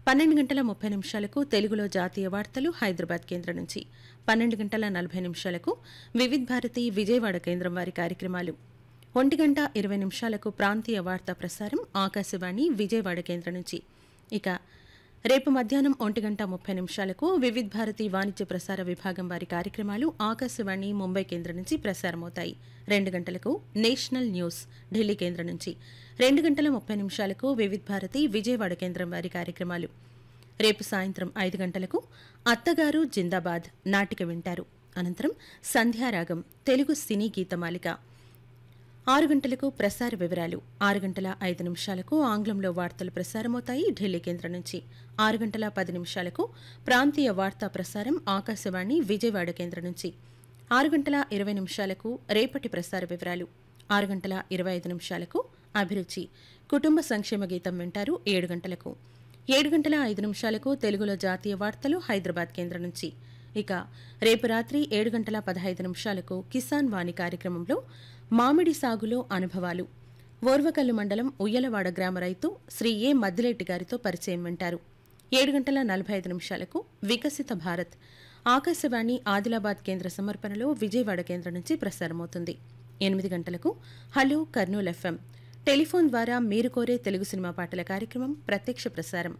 పన్నెండు గంటల ముప్పై నిమిషాలకు తెలుగులో జాతీయ వార్తలు హైదరాబాద్ కేంద్రం నుంచి పన్నెండు గంటల నలభై నిమిషాలకు వివిధ్ భారతి విజయవాడ కేంద్రం వారి కార్యక్రమాలు ఒంటి గంట ఇరవై నిమిషాలకు ప్రాంతీయ వార్తా ప్రసారం ఆకాశవాణి విజయవాడ కేంద్రం నుంచి ఇక రేపు మధ్యాహ్నం ఒంటి గంట ముప్పై నిమిషాలకు వివిధ్ భారతి వాణిజ్య ప్రసార విభాగం వారి కార్యక్రమాలు ఆకాశవాణి ముంబై కేంద్రం నుంచి ప్రసారమవుతాయి రెండు గంటలకు నేషనల్ న్యూస్ ఢిల్లీ కేంద్రం నుంచి రెండు గంటల ముప్పై నిమిషాలకు వివిధ్ భారతి విజయవాడ కేంద్రం వారి కార్యక్రమాలు రేపు సాయంత్రం ఐదు గంటలకు అత్తగారు జిందాబాద్ నాటిక వింటారు అనంతరం సంధ్యారాగం తెలుగు సినీ గీతమాలిక ఆరు గంటలకు ప్రసార వివరాలు ఆరు గంటల ఐదు నిమిషాలకు ఆంగ్లంలో వార్తలు ప్రసారమవుతాయి ఢిల్లీ కేంద్రం నుంచి ఆరు గంటల పది నిమిషాలకు ప్రాంతీయ వార్తా ప్రసారం ఆకాశవాణి విజయవాడ కేంద్రం నుంచి ఆరు గంటల ఇరవై నిమిషాలకు రేపటి ప్రసార వివరాలు ఆరు గంటల ఇరవై ఐదు నిమిషాలకు అభిరుచి కుటుంబ సంక్షేమ గీతం వింటారు ఏడు గంటలకు ఏడు గంటల ఐదు నిమిషాలకు తెలుగులో జాతీయ వార్తలు హైదరాబాద్ కేంద్రం నుంచి ఇక రేపు రాత్రి ఏడు గంటల పదహైదు నిమిషాలకు కిసాన్ వాణి కార్యక్రమంలో మామిడి సాగులో అనుభవాలు ఓర్వకల్లు మండలం ఉయ్యలవాడ గ్రామ రైతు శ్రీ ఏ మద్దిలేటి గారితో పరిచయం వింటారు ఏడు గంటల నలభై ఐదు నిమిషాలకు వికసిత భారత్ ఆకాశవాణి ఆదిలాబాద్ కేంద్ర సమర్పణలో విజయవాడ కేంద్రం నుంచి ప్రసారమవుతుంది ఎనిమిది గంటలకు హలో కర్నూల్ ఎఫ్ఎం టెలిఫోన్ ద్వారా మీరు కోరే తెలుగు సినిమా పాటల కార్యక్రమం ప్రత్యక్ష ప్రసారం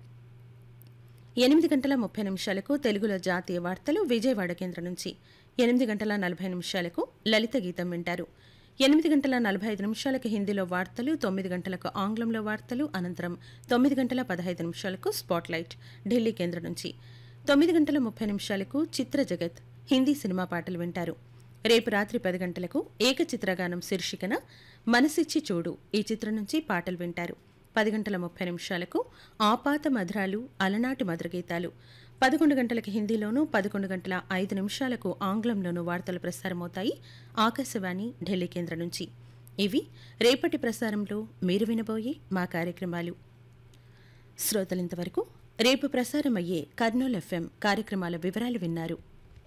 ఎనిమిది గంటల ముప్పై నిమిషాలకు తెలుగులో జాతీయ వార్తలు విజయవాడ కేంద్రం నుంచి ఎనిమిది గంటల నలభై నిమిషాలకు లలిత గీతం వింటారు ఎనిమిది గంటల నలభై ఐదు నిమిషాలకు హిందీలో వార్తలు తొమ్మిది గంటలకు ఆంగ్లంలో వార్తలు అనంతరం తొమ్మిది గంటల పదహైదు నిమిషాలకు స్పాట్లైట్ ఢిల్లీ కేంద్రం నుంచి తొమ్మిది గంటల ముప్పై నిమిషాలకు చిత్ర జగత్ హిందీ సినిమా పాటలు వింటారు రేపు రాత్రి పది గంటలకు ఏకచిత్రగానం శీర్షికన మనసిచ్చి చూడు ఈ చిత్రం నుంచి పాటలు వింటారు పది గంటల ముప్పై నిమిషాలకు ఆపాత మధురాలు అలనాటి మధురగీతాలు పదకొండు గంటలకు హిందీలోనూ పదకొండు గంటల ఐదు నిమిషాలకు ఆంగ్లంలోనూ వార్తలు ప్రసారమవుతాయి ఆకాశవాణి ఢిల్లీ కేంద్రం నుంచి ఇవి రేపటి ప్రసారంలో మీరు వినబోయే మా కార్యక్రమాలు శ్రోతలింతవరకు రేపు ప్రసారమయ్యే కర్నూల్ ఎఫ్ఎం కార్యక్రమాల వివరాలు విన్నారు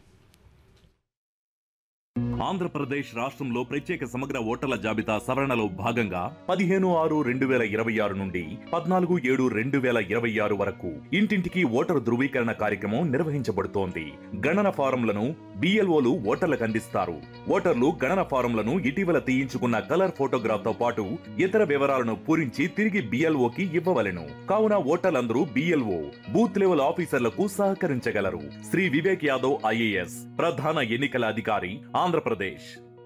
ఆంధ్రప్రదేశ్ రాష్ట్రంలో ప్రత్యేక సమగ్ర ఓటర్ల జాబితా సవరణలో భాగంగా పదిహేను ఆరు రెండు వేల ఇరవై ఆరు నుండి పద్నాలుగు ఏడు రెండు వేల ఇరవై ఆరు వరకు ఇంటింటికి ఓటరు ధృవీకరణ కార్యక్రమం నిర్వహించబడుతోంది గణన ఫారంలను బిఎల్ఓలు ఓటర్లకు అందిస్తారు ఓటర్లు గణన ఫారంలను ఇటీవల తీయించుకున్న కలర్ ఫోటోగ్రాఫ్ తో పాటు ఇతర వివరాలను పూరించి తిరిగి బిఎల్ఓకి ఇవ్వవలెను కావున ఓటర్లందరూ బిఎల్ఓ బూత్ లెవెల్ ఆఫీసర్లకు సహకరించగలరు శ్రీ వివేక్ యాదవ్ ఐఏఎస్ ప్రధాన ఎన్నికల అధికారి ఆంధ్రప్రదేశ్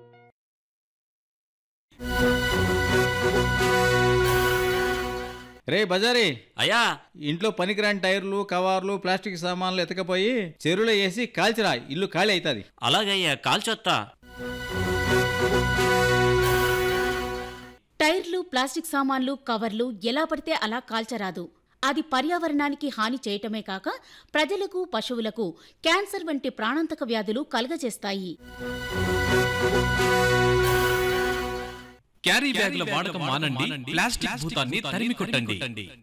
రే బజారీ అయ్యా ఇంట్లో పనికిరాని టైర్లు కవర్లు ప్లాస్టిక్ సామాన్లు ఎతకపోయి చెరువులో వేసి కాల్చిరా ఇల్లు ఖాళీ అవుతుంది అలాగయ్యా కాల్చొత్తా టైర్లు ప్లాస్టిక్ సామాన్లు కవర్లు ఎలా పడితే అలా కాల్చరాదు అది పర్యావరణానికి హాని చేయటమే కాక ప్రజలకు పశువులకు క్యాన్సర్ వంటి ప్రాణాంతక వ్యాధులు కలుగజేస్తాయి క్యారీ బ్యాగుల వాడకం మానండి ప్లాస్టిక్ భూతాన్ని తరిమి కొట్టండి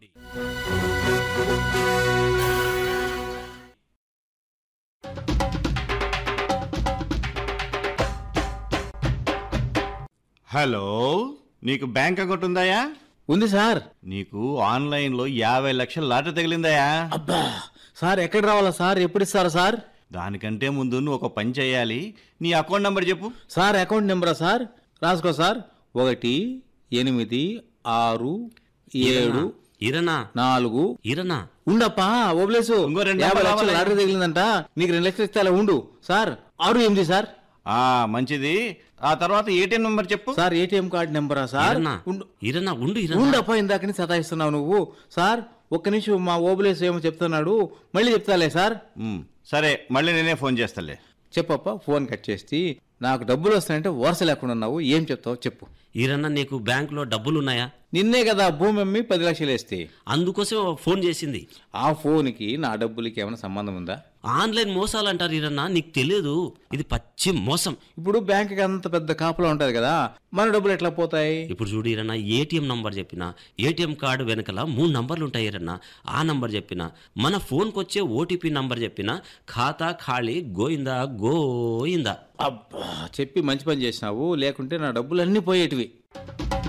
హలో నీకు బ్యాంక్ అకౌంట్ ఉందాయా ఉంది సార్ నీకు ఆన్లైన్లో యాభై లక్షల లాటరీ తగిలిందాయా అబ్బా సార్ ఎక్కడ రావాలా సార్ ఎప్పుడు ఇస్తారా సార్ దానికంటే ముందు నువ్వు ఒక పని చేయాలి నీ అకౌంట్ నంబర్ చెప్పు సార్ అకౌంట్ నెంబరా సార్ రాసుకో సార్ ఒకటి ఎనిమిది ఆరు ఏడు ఇరనా నాలుగు ఇరనా ఉండప్పా ఓబ్లేసు ఇంకో రెండు యాభై నెంబర్లు లక్షలు రావాలి. లాటరీ తగిలిందంట నీకు రెండు లక్షలు ఇస్తే అలా ఉండు సార్ ఆరు ఎనిమిది సార్ ఆ మంచిది ఆ తర్వాత ఏటీఎం నంబర్ చెప్పు సార్ ఏటీఎం కార్డు నెంబరా సార్ ఇరనా ఉండు ఇరనా ఉండు ఇరనా ఉండప్పా ఇందాకని సతాయిస్తున్నావు నువ్వు సార్ ఒక్క నిమిషం మా ఓబులేసు ఏమో చెప్తున్నాడు మళ్ళీ చెప్తాలే సార్ ఉమ్, సరే మళ్ళీ నేనే ఫోన్ చేస్తాలే చెప్పప్ప ఫోన్ కట్ చేసి నాకు డబ్బులు వస్తాయంటే వరుస లేకుండా ఉన్నావు ఏం చెప్తావు చెప్పు ఇరన్నా నీకు బ్యాంకులో డబ్బులున్నాయా నిన్నే కదా భూమి అమ్మి పది లక్షలు వేస్తే అందుకోసం ఫోన్ చేసింది ఆ ఫోన్కి నా డబ్బులకి ఏమైనా సంబంధం ఉందా ఆన్లైన్ మోసాలు అంటారు ఇరన్నా నీకు తెలియదు ఇది పచ్చి మోసం ఇప్పుడు బ్యాంక్కి అంత పెద్ద కాపలా ఉంటుంది కదా మన డబ్బులు ఎట్లా పోతాయి ఇప్పుడు చూడు ఇరన్నా ఏటీఎం నంబర్ చెప్పిన ఏటీఎం కార్డు వెనకల మూడు నంబర్లు ఉంటాయి ఇరన్నా ఆ నంబర్ చెప్పిన మన ఫోన్కి వచ్చే ఓటీపీ నంబర్ చెప్పిన ఖాతా ఖాళీ గోయిందా గోయిందా అబ్బా చెప్పి మంచి పని చేసినావు లేకుంటే నా డబ్బులు అన్నీ పోయేటివి